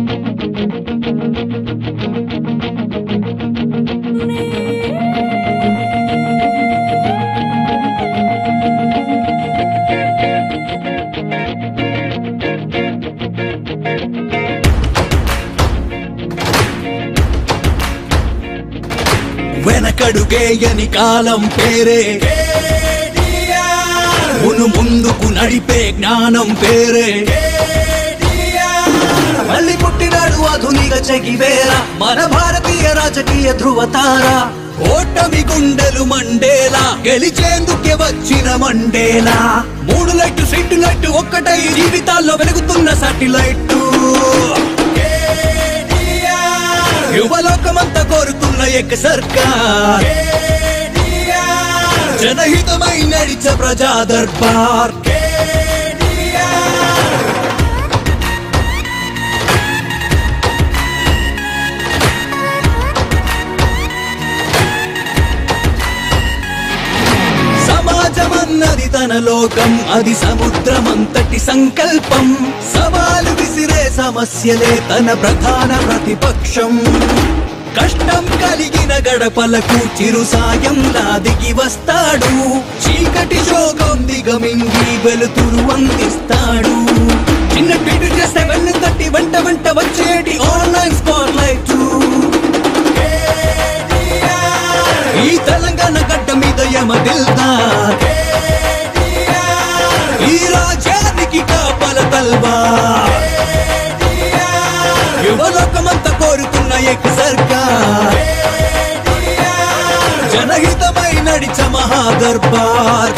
వెనకడుగేయని కాలం పేరే మును ముందుకు నడిపే జ్ఞానం పేరే మళ్ళీ పుట్టినాడు ఆధునిక చెగివేర మన భారతీయ రాజకీయ ధృవతార ఓటమి గుండెలు మండేలా గెలిచేందుకే వచ్చిన మండేలా మూడు లైట్లు సెంటు లైట్ ఒక్కటై జీవితాల్లో వెలుగుతున్న సాటిలైట్ యువలోకమంతా కోరుతున్న ఏక సర్కార్ జనహితమై నడిచ ప్రజా దర్బార్ సమాజమన్నది తన లోకం అది సముద్రమంతటి సంకల్పం సవాలు విసిరే సమస్యలే తన ప్రధాన ప్రతిపక్షం కష్టం కలిగిన గడపలకు చిరు సాయంలా దిగి వస్తాడు చీకటి శోకం దిగమింగి వెలుతురు అందిస్తాడు చిన్న ట్వీట్ చేస్తే వెన్ను తట్టి వెంట వెంట వచ్చేటి ఆన్లైన్ స్పాట్ లైట్ ఈ తెలంగాణ గడ్డ మీద యమదిల్దా ఈ రాజ్యానికి కాపల తల్వా యువలోకమంతా కోరుతున్న ఎక్ సర్కార్ జనహితమై నడిచ మహాదర్బార్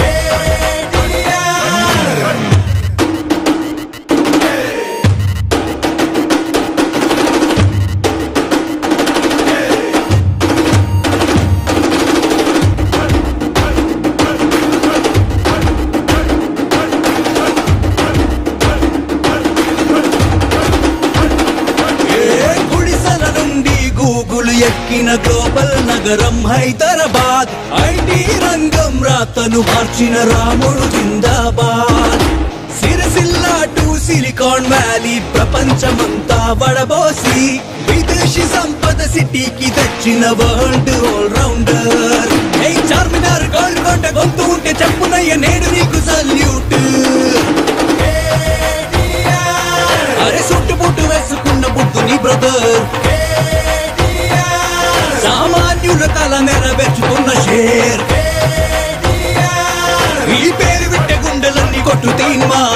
ఏ గుడిసెల నుండి గూగుల్ ఎక్కిన గ్లోబల్ నగరం హైదరాబాద్ ఐటీ రంగం రాతను మార్చిన రాముడు జిందాబాద్ సిరిసిల్ల టు సిలికాన్ వ్యాలీ ప్రపంచమంతా వడబోసి విదేశీ సంపద సిటీకి తెచ్చిన వరల్డ్ ఆల్ రౌండర్ ఏ చార్మినార్ గోల్డ్ కోట గొంతు ఉంటే చెప్పునయ్య నేడు నీకు సల్యూట్ అరే సుట్టు పుట్టు వేసుకున్న బుద్ధుని బ్రదర్ సామాన్యుల కల నెరవేర్చుకున్న షేర్ ఈ పేరు విట్టే గుండెలన్నీ కొట్టు తీన్మా